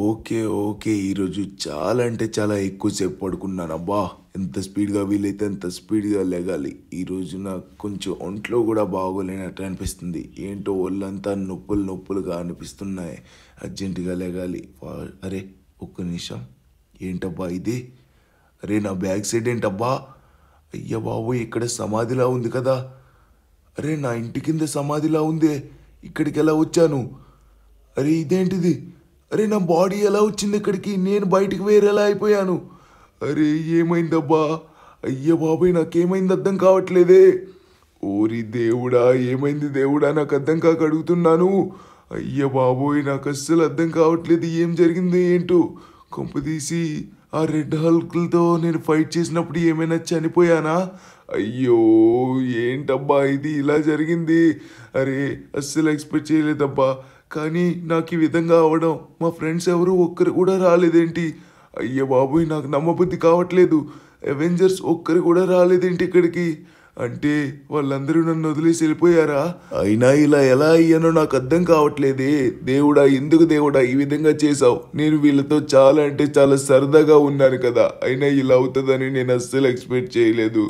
Okay okay ఈరోజు చాలా అంటే చాలా ఎక్కువసేపు పడుకున్నాను అబ్బా ఎంత స్పీడ్గా వీలైతే అంత స్పీడ్గా లెగాలి ఈరోజు నాకు కొంచెం ఒంట్లో కూడా బాగోలేనట్టు అనిపిస్తుంది ఏంటో ఒళ్ళంతా నొప్పులు నొప్పులుగా అనిపిస్తున్నాయి అర్జెంటుగా లెగాలి వా- అరే ఒక్క నిమిషం ఏంటబ్బా ఇది అరే నా బ్యాక్ సైడ్ ఏంటబ్బా అయ్య బాబు ఇక్కడ సమాధిలా ఉంది కదా అరే నా ఇంటి కింద సమాధిలా ఉందే ఇక్కడికి ఎలా వచ్చాను అరే ఇదేంటిది అరే నా బాడీ ఎలా వచ్చింది ఇక్కడికి నేను బయటికి వేరేలా అయిపోయాను అరే ఏమైందబ్బా అయ్య బాబాయ్ నాకేమైంది అర్థం కావట్లేదే ఓరి దేవుడా ఏమైంది దేవుడా నాకు అర్థం కాక అడుగుతున్నాను అయ్య బాబోయ్ నాకు అస్సలు అర్థం కావట్లేదు ఏం జరిగింది ఏంటో కొంపదీసి ఆ రెడ్ హల్క్లతో నేను ఫైట్ చేసినప్పుడు ఏమైనా చనిపోయానా అయ్యో ఏంటబ్బా ఇది ఇలా జరిగింది అరే అస్సలు ఎక్స్పెక్ట్ చేయలేదబ్బా కానీ నాకు ఈ విధంగా అవడం మా ఫ్రెండ్స్ ఎవరు ఒక్కరు కూడా రాలేదేంటి అయ్య బాబోయ్ నాకు నమ్మబుద్ధి కావట్లేదు అవెంజర్స్ ఒక్కరు కూడా రాలేదేంటి ఇక్కడికి అంటే వాళ్ళందరూ నన్ను వదిలేసి వెళ్ళిపోయారా అయినా ఇలా ఎలా అయ్యానో నాకు అర్థం కావట్లేదే దేవుడా ఎందుకు దేవుడా ఈ విధంగా చేసావు నేను వీళ్ళతో చాలా అంటే చాలా సరదాగా ఉన్నాను కదా అయినా ఇలా అవుతుందని నేను అస్సలు ఎక్స్పెక్ట్ చేయలేదు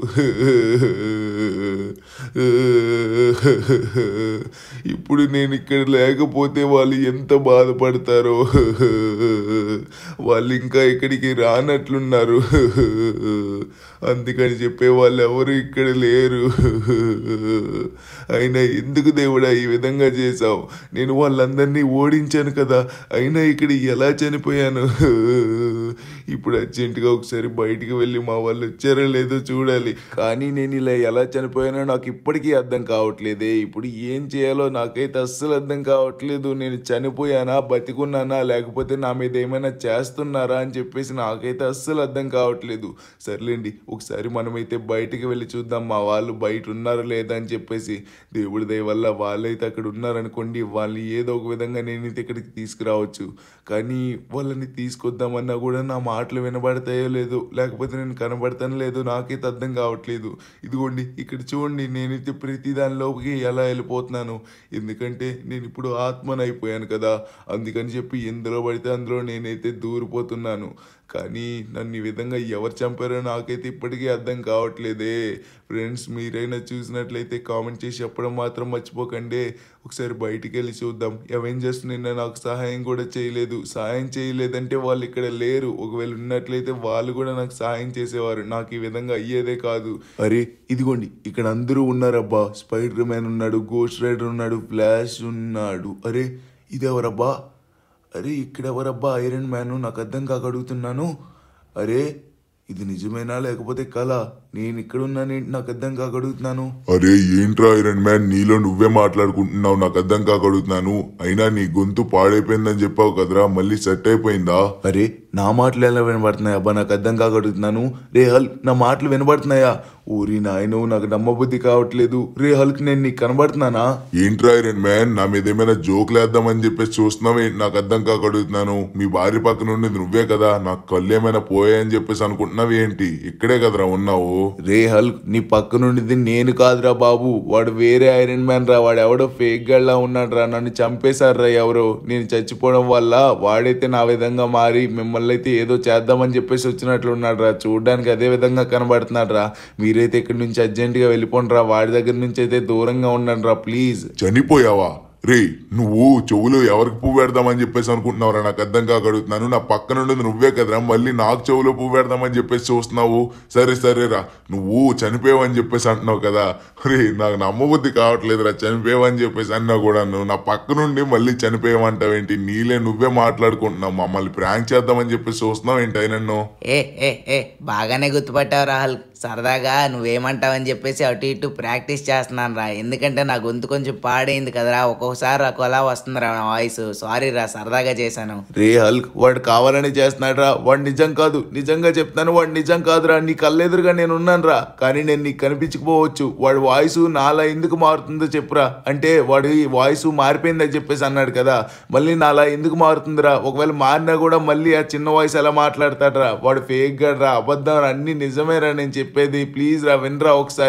ఇప్పుడు నేను ఇక్కడ లేకపోతే వాళ్ళు ఎంత బాధపడతారో వాళ్ళు ఇంకా ఇక్కడికి రానట్లున్నారు అందుకని చెప్పే వాళ్ళు ఎవరు ఇక్కడ లేరు అయినా ఎందుకు దేవుడా ఈ విధంగా చేశావు నేను వాళ్ళందరినీ ఓడించాను కదా అయినా ఇక్కడ ఎలా చనిపోయాను ఇప్పుడు అర్జెంటుగా ఒకసారి బయటికి వెళ్ళి మా వాళ్ళు వచ్చారో లేదో చూడాలి కానీ నేను ఇలా ఎలా చనిపోయానో నాకు ఇప్పటికీ అర్థం కావట్లేదే ఇప్పుడు ఏం చేయాలో నాకైతే అస్సలు అర్థం కావట్లేదు నేను చనిపోయానా బతికున్నానా లేకపోతే నా మీద ఏమైనా చేస్తున్నారా అని చెప్పేసి నాకైతే అస్సలు అర్థం కావట్లేదు సర్లేండి ఒకసారి మనమైతే బయటికి వెళ్ళి చూద్దాం మా వాళ్ళు బయట ఉన్నారా లేదా అని చెప్పేసి దేవుడి దయ వల్ల వాళ్ళైతే అక్కడ ఉన్నారనుకోండి వాళ్ళని ఏదో ఒక విధంగా నేనైతే ఇక్కడికి తీసుకురావచ్చు కానీ వాళ్ళని తీసుకొద్దామన్నా కూడా నా మాటలు వినబడతాయో లేదో లేకపోతే నేను కనబడతానో లేదో నాకైతే అర్థం కావట్లేదు ఇదిగోండి ఇక్కడ చూడండి నేనైతే ప్రతి దానిలోకి ఎలా వెళ్ళిపోతున్నాను ఎందుకంటే నేను ఇప్పుడు ఆత్మను అయిపోయాను కదా అందుకని చెప్పి ఎందులో పడితే అందులో నేనైతే దూరిపోతున్నాను కానీ నన్ను ఈ విధంగా ఎవరు చంపారో నాకైతే ఇప్పటికీ అర్థం కావట్లేదే ఫ్రెండ్స్ మీరైనా చూసినట్లయితే కామెంట్ చేసి చెప్పడం మాత్రం మర్చిపోకండి ఒకసారి బయటికి వెళ్ళి చూద్దాం అవెంజర్స్ నిన్న నాకు సహాయం కూడా చేయలేదు సహాయం చేయలేదంటే వాళ్ళు ఇక్కడ లేరు ఒకవేళ ఉన్నట్లయితే వాళ్ళు కూడా నాకు సహాయం చేసేవారు నాకు ఈ విధంగా అయ్యేదే కాదు అరే ఇదిగోండి ఇక్కడ అందరూ ఉన్నారబ్బా స్పైడర్ మ్యాన్ ఉన్నాడు గోస్ట్ రైడర్ ఉన్నాడు ఫ్లాష్ ఉన్నాడు అరే ఇదెవరబ్బా అరే ఇక్కడ ఎవరబ్బా ఐరన్ మ్యాన్ నాకు అర్థం కాక అడుగుతున్నాను అరే ఇది నిజమేనా లేకపోతే కళ నేను ఇక్కడ ఉన్నానేంటి నాకు అర్థం కాక అడుగుతున్నాను అరే ఏంట్రా ఐరన్ మ్యాన్ నీలో నువ్వే మాట్లాడుకుంటున్నావు నాకు అర్థం కాక అడుగుతున్నాను అయినా నీ గొంతు పాడైపోయిందని చెప్పావు కదరా మళ్ళీ సెట్ అయిపోయిందా అరే నా మాటలు ఎలా వినబడుతున్నాయా అబ్బా నాకు అర్థం కాక అడుగుతున్నాను రే హల్ నా మాటలు వినబడుతున్నాయా ఊరి నాయను నాకు నమ్మబుద్ధి కావట్లేదు రే హల్క్ నేను నీకు కనబడుతున్నానా ఏంట్రా ఐరన్ మ్యాన్ నా మీద ఏమైనా జోకులు వేద్దామని చెప్పేసి చూస్తున్నావే నాకు అర్థం కాక అడుగుతున్నాను మీ భార్య పక్కన ఉండేది నువ్వే కదా నాకు కళ్ళు ఏమైనా పోయాయని చెప్పేసి అనుకుంటున్నావు ఏంటి ఇక్కడే కదరా ఉన్నావు రే హల్క్ నీ పక్కనుండిది నేను కాదురా బాబు వాడు వేరే ఐరన్ మ్యాన్ రా వాడు ఎవడో ఫేక్ గడ్లా ఉన్నాడు రా నన్ను చంపేశారు ఎవరో నేను చచ్చిపోవడం వల్ల వాడైతే నా విధంగా మారి మిమ్మల్ని అయితే ఏదో చేద్దామని చెప్పేసి వచ్చినట్లు ఉన్నాడు రా చూడడానికి అదే విధంగా కనబడుతున్నాడు రా మీరైతే ఇక్కడి నుంచి అర్జెంటుగా వెళ్ళిపోండి రా వాడి దగ్గర నుంచి అయితే దూరంగా ఉండండి రా ప్లీజ్ చనిపోయావా రే నువ్వు చెవులో ఎవరికి పువ్వు పెడదామని చెప్పేసి అనుకుంటున్నావురా నాకు అర్థం కాక అడుగుతున్నాను నా పక్కన ఉండేది నువ్వే కదరా మళ్ళీ నాకు చెవులో పువ్వు పెడదామని చెప్పేసి చూస్తున్నావు సరే సరేరా నువ్వు చనిపోయావని చెప్పేసి అంటున్నావు కదా రే నాకు నమ్మబుద్ధి కావట్లేదురా చనిపోయావని చెప్పేసి అన్నా కూడా నువ్వు నా పక్క నుండి మళ్ళీ చనిపోయావంటావేంటి నీలే నువ్వే మాట్లాడుకుంటున్నావు మమ్మల్ని ప్రాంక్ చేద్దామని చెప్పేసి చూస్తున్నావు ఏంటి నన్ను ఏ ఏ ఏ బాగానే గుర్తుపట్టావు రాహుల్ సరదాగా నువ్వేమంటావని చెప్పేసి అటు ఇటు ప్రాక్టీస్ చేస్తున్నాను రా ఎందుకంటే నా గొంతు కొంచెం పాడైంది కదరా ఒక్కొక్కసారి నాకు అలా వస్తుంది రా నా వాయిస్ సారీ రా సరదాగా చేశాను రే హల్క్ వాడు కావాలని చేస్తున్నాడు రా వాడు నిజం కాదు నిజంగా చెప్తాను వాడు నిజం కాదురా నీ కళ్ళెదురుగా నేను ఉన్నాను రా కానీ నేను నీకు కనిపించకపోవచ్చు వాడి వాయిస్ నాలా ఎందుకు మారుతుందో చెప్పురా అంటే వాడి వాయిస్ మారిపోయిందని చెప్పేసి అన్నాడు కదా మళ్ళీ నాలా ఎందుకు మారుతుందిరా ఒకవేళ మారినా కూడా మళ్ళీ ఆ చిన్న వాయిస్ ఎలా మాట్లాడతాడరా వాడు ఫేక్ గా రా అబద్ధం రా అన్ని నిజమేరా నేను చెప్పేది ప్లీజ్ రా వినరా ఒకసారి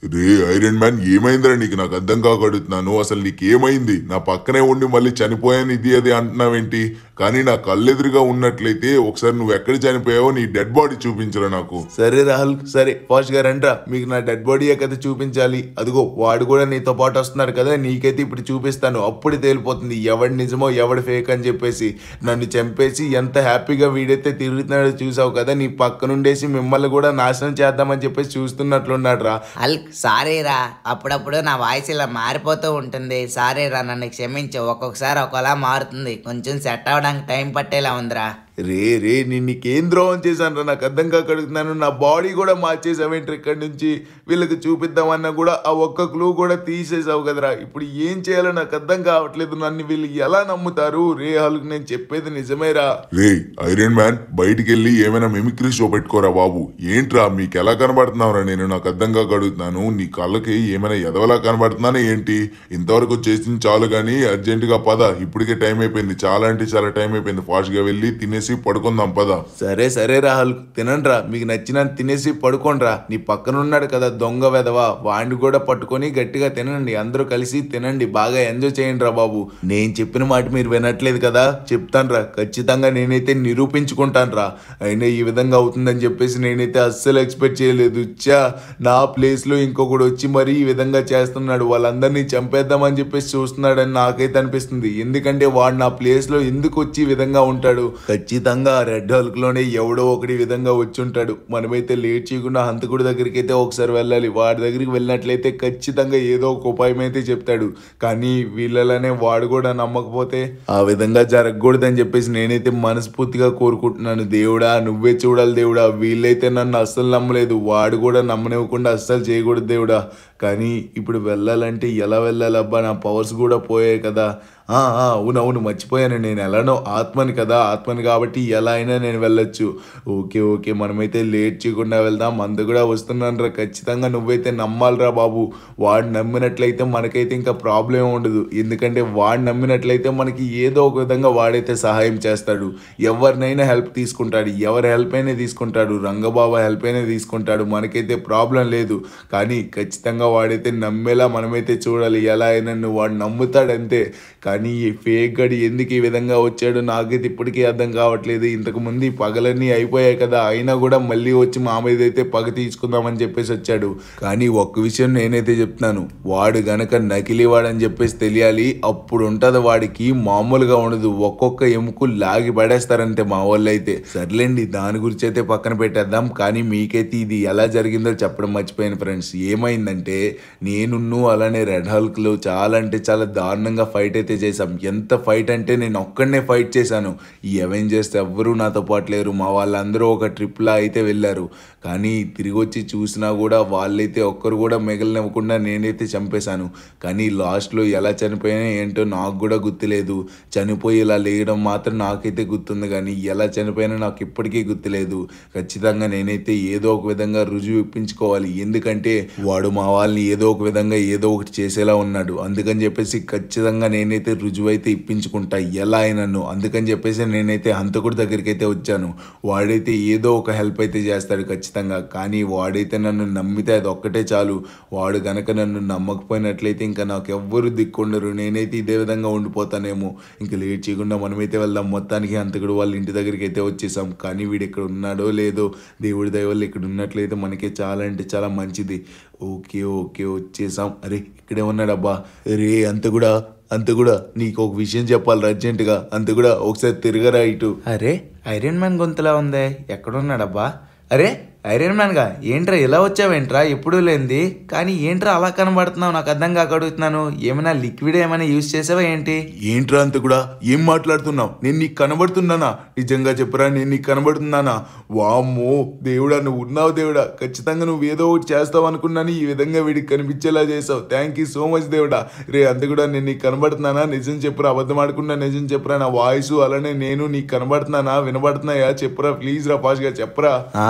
రే ఐరన్ మ్యాన్ ఏమైందిరా నీకు నాకు అర్థం కాక అడుగుతున్నాను అసలు నీకు ఏమైంది నా పక్కనే ఉండి మళ్ళీ చనిపోయాను ఇది అది అంటున్నావేంటి కానీ నా కళ్ళెదురుగా ఉన్నట్లయితే ఒకసారి నువ్వు ఎక్కడ చనిపోయావో నీ డెడ్ బాడీ చూపించరా నాకు సరే రాహుల్ సరే ఫాస్ట్ గారు రండ్రా మీకు నా డెడ్ బాడీ కదా చూపించాలి అదిగో వాడు కూడా నీతో పాటు వస్తున్నాడు కదా నీకైతే ఇప్పుడు చూపిస్తాను అప్పుడు తేలిపోతుంది ఎవడు నిజమో ఎవడు ఫేక్ అని చెప్పేసి నన్ను చంపేసి ఎంత హ్యాపీగా వీడైతే తిరుగుతున్నాడో చూసావు కదా నీ పక్కనుండేసి మిమ్మల్ని కూడా నాశనం చేద్దామని చెప్పేసి చూస్తున్నట్లున్నాడు రా హల్క్ సారీ రా అప్పుడప్పుడు నా వాయిస్ ఇలా మారిపోతూ ఉంటుంది సారీ రా నన్ను క్షమించు ఒక్కొక్కసారి ఒకలా మారుతుంది కొంచెం సెట్ అవ్వడానికి టైం పట్టేలా ఉందిరా రే రే నేను నీకేం ద్రోహం చేశాను రా నాకు అర్థం కాక అడుగుతున్నాను నా బాడీ కూడా మార్చేసావేంటి ఇక్కడి నుంచి వీళ్ళకి చూపిద్దామన్నా కూడా ఆ ఒక్క క్లూ కూడా తీసేసావు కదరా ఇప్పుడు ఏం చేయాలో నాకు అర్థం కావట్లేదు నన్ను వీళ్ళు ఎలా నమ్ముతారు రే వాళ్ళకి నేను చెప్పేది నిజమేరా రే ఐరన్ మ్యాన్ బయటికి వెళ్ళి ఏమైనా మిమిక్రీ షో పెట్టుకోరా బాబు ఏంట్రా మీకు ఎలా కనబడుతున్నావురా నేను నాకు అర్థం కాక అడుగుతున్నాను నీ కళ్ళకి ఏమైనా ఎదవలా కనబడుతున్నానా ఏంటి ఇంతవరకు చేసింది చాలు కానీ అర్జెంటుగా పద ఇప్పటికే టైం అయిపోయింది చాలా అంటే చాలా టైం అయిపోయింది ఫాస్ట్గా వెళ్ళి తినేసి పడుకుందాం పద సరే సరే రాహుల్ తినండ్రా మీకు నచ్చిన తినేసి పడుకోండిరా నీ పక్కన ఉన్నాడు కదా దొంగ వెదవా వాడిని కూడా పట్టుకొని గట్టిగా తినండి అందరూ కలిసి తినండి బాగా ఎంజాయ్ చేయండి రా బాబు నేను చెప్పిన మాట మీరు వినట్లేదు కదా చెప్తానురా ఖచ్చితంగా నేనైతే నిరూపించుకుంటాను రా అయినా ఈ విధంగా అవుతుందని చెప్పేసి నేనైతే అస్సలు ఎక్స్పెక్ట్ చేయలేదు చా నా ప్లేస్లో ఇంకొకడు వచ్చి మరీ ఈ విధంగా చేస్తున్నాడు వాళ్ళందరినీ చంపేద్దామని చెప్పేసి చూస్తున్నాడని నాకైతే అనిపిస్తుంది ఎందుకంటే వాడు నా ప్లేస్లో ఎందుకు వచ్చి ఈ విధంగా ఉంటాడు ఖచ్చితంగా రెడ్ లోనే ఎవడో ఒకటి ఈ విధంగా వచ్చి ఉంటాడు మనమైతే లేట్ చేయకుండా హంతకుడి దగ్గరికి అయితే ఒకసారి వెళ్ళాలి వాడి దగ్గరికి వెళ్ళినట్లయితే ఖచ్చితంగా ఏదో ఒక ఉపాయం అయితే చెప్తాడు కానీ వీళ్ళనే వాడు కూడా నమ్మకపోతే ఆ విధంగా జరగకూడదని చెప్పేసి నేనైతే మనస్ఫూర్తిగా కోరుకుంటున్నాను దేవుడా నువ్వే చూడాలి దేవుడా వీళ్ళైతే నన్ను అస్సలు నమ్మలేదు వాడు కూడా నమ్మనివ్వకుండా అస్సలు చేయకూడదు దేవుడా కానీ ఇప్పుడు వెళ్ళాలంటే ఎలా వెళ్ళాలి అబ్బా నా పవర్స్ కూడా పోయాయి కదా ఆ, ఆ, అవును అవును మర్చిపోయాను నేను ఎలానో ఆత్మని కదా ఆత్మని కాబట్టి ఎలా అయినా నేను వెళ్ళొచ్చు ఓకే ఓకే మనమైతే లేట్ చేయకుండా వెళ్దాం అందు కూడా వస్తున్నాను రా ఖచ్చితంగా నువ్వైతే నమ్మాలిరా బాబు వాడు నమ్మినట్లయితే మనకైతే ఇంకా ప్రాబ్లం ఉండదు ఎందుకంటే వాడు నమ్మినట్లయితే మనకి ఏదో ఒక విధంగా వాడైతే సహాయం చేస్తాడు ఎవరినైనా హెల్ప్ తీసుకుంటాడు ఎవరి హెల్ప్ అయినా తీసుకుంటాడు రంగబాబా హెల్ప్ అయినా తీసుకుంటాడు మనకైతే ప్రాబ్లం లేదు కానీ ఖచ్చితంగా వాడైతే నమ్మేలా మనమైతే చూడాలి ఎలా అయినా నువ్వు వాడు నమ్ముతాడంతే కానీ ఈ ఫేక్ గడి ఎందుకు ఈ విధంగా వచ్చాడో నాకైతే ఇప్పటికీ అర్థం కావట్లేదు ఇంతకు ముందు ఈ పగలన్నీ అయిపోయాయి కదా అయినా కూడా మళ్ళీ వచ్చి మా మీద అయితే పగ తీసుకుందామని చెప్పేసి వచ్చాడు కానీ ఒక్క విషయం నేనైతే చెప్తున్నాను వాడు గనక నకిలీ వాడని చెప్పేసి తెలియాలి అప్పుడు ఉంటది వాడికి మామూలుగా ఉండదు ఒక్కొక్క ఎముకు లాగి పడేస్తారంతే మా వాళ్ళు అయితే సర్లేండి దాని గురించి అయితే పక్కన పెట్టేద్దాం కానీ మీకైతే ఇది ఎలా జరిగిందో చెప్పడం మర్చిపోయాను ఫ్రెండ్స్ ఏమైందంటే నేను అలానే రెడ్ హల్క్ లో చాలా అంటే చాలా దారుణంగా ఫైట్ అయితే చేశాం ఎంత ఫైట్ అంటే నేను ఒక్కడనే ఫైట్ చేశాను ఈ అవెంజర్స్ ఎవ్వరూ నాతో పాటు లేరు మా వాళ్ళందరూ ఒక ట్రిప్లా అయితే వెళ్ళారు కానీ తిరిగి వచ్చి చూసినా కూడా వాళ్ళైతే ఒక్కరు కూడా మిగలనివ్వకుండా నేనైతే చంపేశాను కానీ లాస్ట్లో ఎలా చనిపోయానో ఏంటో నాకు కూడా గుర్తులేదు చనిపోయి ఇలా లేయడం మాత్రం నాకైతే గుర్తుంది కానీ ఎలా చనిపోయానో నాకు ఇప్పటికీ గుర్తులేదు ఖచ్చితంగా నేనైతే ఏదో ఒక విధంగా రుజువు ఇప్పించుకోవాలి ఎందుకంటే వాడు మా వాళ్ళని ఏదో ఒక విధంగా ఏదో ఒకటి చేసేలా ఉన్నాడు అందుకని చెప్పేసి ఖచ్చితంగా నేనైతే రుజువు అయితే ఇప్పించుకుంటా ఎలా అయినను అందుకని చెప్పేసి నేనైతే హంతకుడి దగ్గరికి అయితే వచ్చాను వాడైతే ఏదో ఒక హెల్ప్ అయితే చేస్తాడు ఖచ్చితంగా కానీ వాడైతే నన్ను నమ్మితే అది ఒక్కటే చాలు వాడు గనక నన్ను నమ్మకపోయినట్లయితే ఇంకా నాకు ఎవ్వరు దిక్కుండరు నేనైతే ఇదే విధంగా ఉండిపోతానేమో ఇంకా లేట్ చేయకుండా మనమైతే వెళ్దాం మొత్తానికి హంతకుడు వాళ్ళ ఇంటి దగ్గరికి అయితే వచ్చేసాం కానీ వీడు ఇక్కడ ఉన్నాడో లేదో దేవుడి దయ వల్ల ఇక్కడ ఉన్నట్లయితే మనకే చాలా అంటే చాలా మంచిది ఓకే ఓకే వచ్చేసాం అరే ఇక్కడే ఉన్నాడు అబ్బా రే అంత కూడా అంత కూడా నీకు ఒక విషయం చెప్పాలి అర్జెంటుగా అంత కూడా ఒకసారి తిరగరా ఇటు అరే ఐరన్ మ్యాన్ గొంతులా ఉందే ఎక్కడున్నాడబ్బా అరే ఐరన్ మ్యాన్ గా ఏంట్రా ఇలా వచ్చావేంట్రా ఎప్పుడు లేనిది కానీ ఏంట్రా అలా కనబడుతున్నావు నాకు అర్థం కాక అడుగుతున్నాను ఏమైనా లిక్విడ్ ఏమైనా యూజ్ చేసావా ఏంటి ఏంట్రా అంత కూడా ఏం మాట్లాడుతున్నావు నేను నీకు కనబడుతున్నానా నిజంగా చెప్పరా నేను నీకు కనబడుతున్నానా వామ్మో దేవుడా నువ్వు ఉన్నావు దేవుడా ఖచ్చితంగా నువ్వు ఏదో ఒకటి చేస్తావు అనుకున్నాను ఈ విధంగా వీడికి కనిపించేలా చేసావు థ్యాంక్ యూ సో మచ్ దేవుడా రే అంత కూడా నేను నీకు కనబడుతున్నానా నిజం చెప్పురా అబద్ధం ఆడకుండా నిజం చెప్పురా నా వాయిస్ అలానే నేను నీకు కనబడుతున్నానా వినబడుతున్నాయా చెప్పురా ప్లీజ్ రా ఫాస్ట్గా చెప్పరా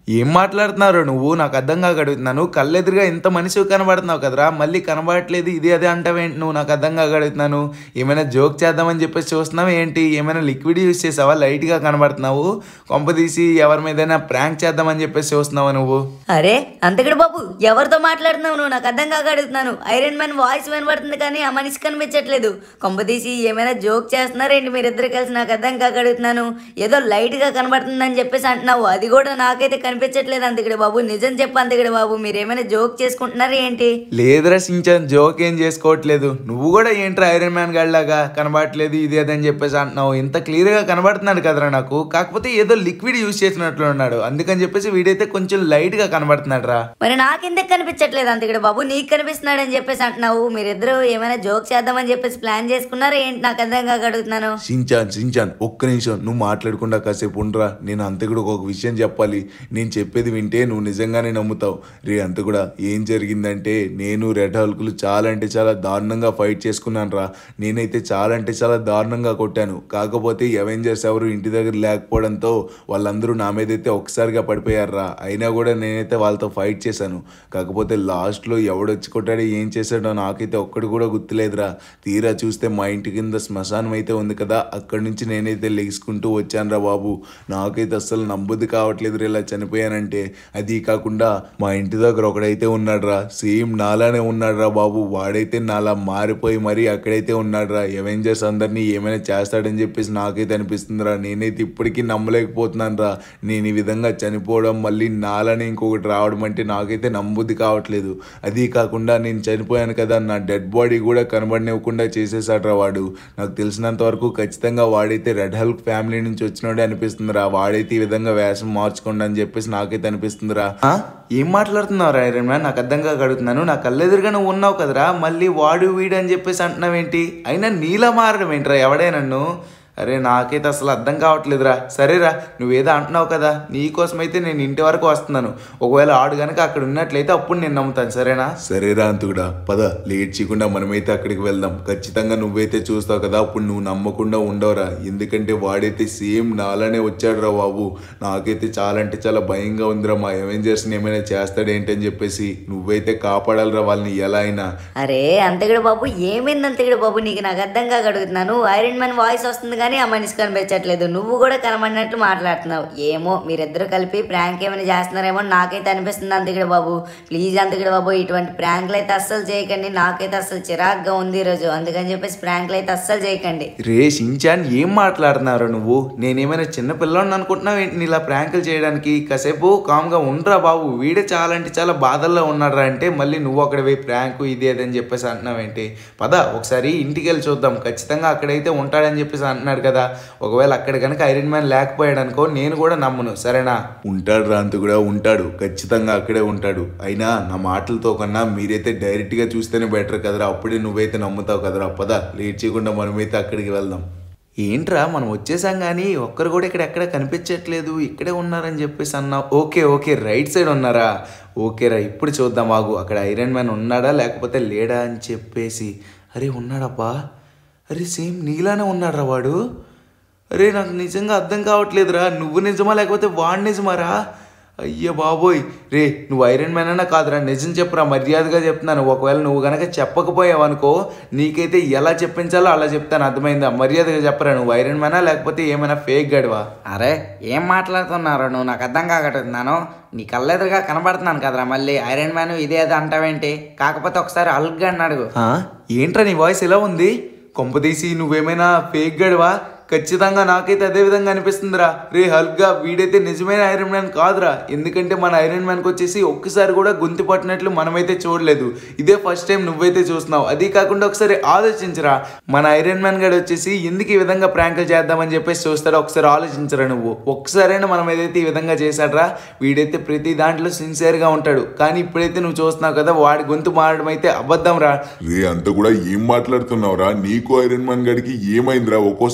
ఏం మాట్లాడుతున్నారు నువ్వు నాకు అర్థం కాక అడుగుతున్నాను కళ్ళెదురుగా ఇంత మనిషి కనబడుతున్నావు కదరా మళ్ళీ కనబడట్లేదు ఇది అదే అంటావేంటి నువ్వు నాకు అర్థం కాక అడుగుతున్నాను ఏమైనా జోక్ చేద్దామని చెప్పేసి చూస్తున్నావు ఏంటి ఏమైనా లిక్విడ్ యూస్ చేసావా లైట్గా కనబడుతున్నావు కొంప తీసి ఎవరి మీదైనా ప్రాంక్ చేద్దామని చెప్పేసి చూస్తున్నావా నువ్వు అరే అంతకుడు బాబు ఎవరితో మాట్లాడుతున్నావు నువ్వు నాకు అర్థం కాక అడుగుతున్నాను ఐరన్ మ్యాన్ వాయిస్ వినబడుతుంది కానీ ఆ మనిషి కనిపించట్లేదు కొంపదీసి ఏమైనా జోక్ చేస్తున్నారేంటి మీరిద్దరు కలిసి నాకు అర్థం కాక అడుగుతున్నాను ఏదో లైట్ గా కనబడుతుందని చెప్పేసి అంటున్నావు అది కూడా నాకైతే కనిపించట్లేదు అంతకుడు బాబు నిజం చెప్పు అంతకుడు బాబు మీరు ఏమైనా జోక్ చేసుకుంటున్నారా ఏంటి లేదురా సించాన్ జోక్ ఏం చేసుకోవట్లేదు నువ్వు కూడా ఏంట్రా ఐరన్ మ్యాన్ గడ్లాగా కనబడట్లేదు ఇది అదని చెప్పేసి అంటున్నావు ఇంత క్లియర్గా కనబడుతున్నాడు కదరా నాకు కాకపోతే ఏదో లిక్విడ్ యూస్ చేసినట్లు ఉన్నాడు అందుకని చెప్పేసి వీడైతే కొంచెం లైట్గా కనబడుతున్నాడు రా మరి నాకెందుకు కనిపించట్లేదు అంతకుడు బాబు నీకు కనిపిస్తున్నాడని చెప్పేసి అంటున్నావు మీరిద్దరు ఏమైనా జోక్ చేద్దామని చెప్పేసి ప్లాన్ చేసుకున్నారా ఏంటి నాకు అర్థం కాక అడుగుతున్నాను సించాన్ సించాన్ ఒక్క నిమిషం నువ్వు మాట్లాడకుండా కాసేపు ఉండరా నేను అంత కూడా ఒక విషయం చెప్పాలి నేను చెప్పేది వింటే నువ్వు నిజంగానే నమ్ముతావు రే అంత కూడా ఏం జరిగిందంటే నేను రెడ్ హల్కులు చాలా అంటే చాలా దారుణంగా ఫైట్ చేసుకున్నాను రా నేనైతే చాలా అంటే చాలా దారుణంగా కొట్టాను కాకపోతే అవెంజర్స్ ఎవరు ఇంటి దగ్గర లేకపోవడంతో వాళ్ళందరూ నా మీద అయితే ఒకసారిగా పడిపోయారు రా అయినా కూడా నేనైతే వాళ్ళతో ఫైట్ చేశాను కాకపోతే లాస్ట్లో ఎవడొచ్చి కొట్టాడో ఏం చేశాడో నాకైతే ఒక్కడు కూడా గుర్తులేదురా తీరా చూస్తే మా ఇంటి కింద శ్మశానం అయితే ఉంది కదా అక్కడి నుంచి నేనైతే లెగిసుకుంటూ వచ్చాను రా బాబు నాకైతే అస్సలు నమ్మబుద్ధి కావట్లేదు ఇలా చనిపోయానంటే అది కాకుండా మా ఇంటి దగ్గర ఒకడైతే ఉన్నాడు రా సేమ్ నాలానే ఉన్నాడు రా బాబు వాడైతే నాలా మారిపోయి మరీ అక్కడైతే ఉన్నాడు రా అవెంజర్స్ అందరినీ ఏమైనా చేస్తాడని చెప్పేసి నాకైతే అనిపిస్తుంది రా నేనైతే ఇప్పటికీ నమ్మలేకపోతున్నాను రా నేను ఈ విధంగా చనిపోవడం మళ్ళీ నాలానే ఇంకొకటి రావడం అంటే నాకైతే నమ్మబుద్ధి కావట్లేదు అది కాకుండా నేను చనిపోయాను కదా నా డెడ్ బాడీ కూడా కనబడనివ్వకుండా చేసేసాడు రా వాడు నాకు తెలిసినంత వరకు ఖచ్చితంగా వాడైతే రెడ్ హల్క్ ఫ్యామిలీ నుంచి వచ్చినోడే అనిపిస్తుంది రా వాడైతే ఈ విధంగా వేషం మార్చుకోండి అని చెప్పేసి నాకైతే అనిపిస్తుంది రా ఏం మాట్లాడుతున్నావు ఐరన్ మ్యాన్ నాకు అర్థం కాక అడుగుతున్నాను నా కళ్ళెదురుగా నువ్వు ఉన్నావు కదరా మళ్ళీ వాడు వీడు అని చెప్పేసి అంటున్నావేంటి అయినా నీలా మారడం ఏంట్రా ఎవడే నన్ను అరే నాకైతే అసలు అర్థం కావట్లేదురా సరేరా నువ్వేదో అంటున్నావు కదా నీకోసమైతే నేను ఇంటి వరకు వస్తున్నాను ఒకవేళ ఆడు గనక అక్కడ ఉన్నట్లయితే అప్పుడు నేను నమ్ముతాను సరేనా సరేరా అంతుడా పద లేట్ చేయకుండా మనమైతే అక్కడికి వెళ్దాం ఖచ్చితంగా నువ్వైతే చూస్తావు కదా అప్పుడు నువ్వు నమ్మకుండా ఉండవురా ఎందుకంటే వాడైతే సేమ్ నాలానే వచ్చాడురా బాబు నాకైతే చాలా అంటే చాలా భయంగా ఉందిరా మా అవెంజర్స్ని ఏమైనా చేస్తాడేంటి అని చెప్పేసి నువ్వైతే కాపాడాలిరా వాళ్ళని ఎలా అయినా అరే అంతకుడు బాబు ఏమైంది అంతకుడు బాబు నీకు నాకు అర్థం కాక అడుగుతున్నాను ఐరన్ మ్యాన్ వాయిస్ వస్తుంది కానీ ఆ మనిషి కనిపించట్లేదు నువ్వు కూడా కనబడినట్టు మాట్లాడుతున్నావు ఏమో మీరిద్దరు కలిపి ప్రాంక్ ఏమైనా చేస్తున్నారేమో అని నాకైతే అనిపిస్తుంది అంతకుడు బాబు ప్లీజ్ అంతకుడు బాబు ఇటువంటి ప్రాంక్లు అయితే అస్సలు చేయకండి నాకైతే అస్సలు చిరాగ్గా ఉంది ఈరోజు అందుకని చెప్పేసి ప్రాంక్లు అయితే అస్సలు చేయకండి రే షించాన్ ఏం మాట్లాడుతున్నారు నువ్వు నేనేమైనా చిన్న పిల్లని అనుకుంటున్నావు ఏంటి ఇలా ప్రాంకులు చేయడానికి కాసేపు కామ్గా ఉండరా బాబు వీడే చాలా అంటే చాలా బాధల్లో ఉన్నాడు అంటే మళ్ళీ నువ్వు అక్కడ పోయి ప్రాంకు ఇది అది అని చెప్పేసి అంటున్నావేంటి పద ఒకసారి ఇంటికి వెళ్ళి చూద్దాం ఖచ్చితంగా అక్కడైతే ఉంటాడని చెప్పేసి అంటున్నాడు కదా ఒకవేళ అక్కడ కనుక ఐరన్ మ్యాన్ లేకపోయాడు అనుకో నేను కూడా నమ్మను సరేనా ఉంటాడు రాంతు కూడా ఉంటాడు ఖచ్చితంగా అక్కడే ఉంటాడు అయినా నా మాటలతో కన్నా మీరైతే డైరెక్ట్గా చూస్తేనే బెటర్ కదరా అప్పుడే నువ్వైతే నమ్ముతావు కదరా పద లేట్ చేయకుండా మనమైతే అక్కడికి వెళ్దాం ఏంట్రా మనం వచ్చేసాం కానీ ఒక్కరు కూడా ఇక్కడ ఎక్కడ కనిపించట్లేదు ఇక్కడే ఉన్నారని చెప్పేసి అన్నా ఓకే ఓకే రైట్ సైడ్ ఉన్నారా ఓకేరా ఇప్పుడు చూద్దాం ఆగు అక్కడ ఐరన్ మ్యాన్ ఉన్నాడా లేకపోతే లేడా అని చెప్పేసి అరే ఉన్నాడబ్బా అరే సేమ్ నీలానే ఉన్నాడురా వాడు అరే నాకు నిజంగా అర్థం కావట్లేదురా నువ్వు నిజమా లేకపోతే వాడు నిజమారా అయ్య బాబోయ్ రే నువ్వు ఐరన్ మ్యాన్ అన్నా కాదురా నిజం చెప్పురా మర్యాదగా చెప్తున్నాను ఒకవేళ నువ్వు గనక చెప్పకపోయావు అనుకో నీకైతే ఎలా చెప్పించాలో అలా చెప్తాను అర్థమైందా మర్యాదగా చెప్పరా నువ్వు ఐరన్ మ్యానా లేకపోతే ఏమైనా ఫేక్ గడివా అరే ఏం మాట్లాడుతున్నారు నువ్వు నాకు అర్థం కాకట్టున్నాను నీ కళ్ళెదురుగా కనబడుతున్నాను కదరా మళ్ళీ ఐరన్ మ్యాన్ ఇదే అది అంటావేంటి కాకపోతే ఒకసారి అల్గ్గా అడుగు ఆ? ఏంట్రా నీ వాయిస్ ఎలా ఉంది కొంపదీసి నువ్వేమైనా ఫేక్ గడివా ఖచ్చితంగా నాకైతే అదే విధంగా అనిపిస్తుందిరా రే హల్క్గా వీడైతే నిజమైన ఐరన్ మ్యాన్ కాదురా ఎందుకంటే మన ఐరన్ మ్యాన్కి వచ్చేసి ఒక్కసారి కూడా గొంతు పట్టినట్లు మనమైతే చూడలేదు ఇదే ఫస్ట్ టైం నువ్వైతే చూస్తున్నావు అది కాకుండా ఒకసారి ఆలోచించరా మన ఐరన్ మ్యాన్ గడు వచ్చేసి ఎందుకు ఈ విధంగా ప్రాంకులు చేద్దామని చెప్పేసి చూస్తాడో ఒకసారి ఆలోచించరా నువ్వు ఒక్కసారైనా మనం ఏదైతే ఈ విధంగా చేశాడ్రా వీడైతే ప్రతి దాంట్లో సిన్సియర్గా ఉంటాడు కానీ ఇప్పుడైతే నువ్వు చూస్తున్నావు కదా వాడి గొంతు మారడం అయితే అబద్ధం రా రే అంత కూడా ఏం మాట్లాడుతున్నావురా నీకు ఐరన్ మ్యాన్ గడికి ఏమైందిరా ఒక్కోసారి ఒక్కో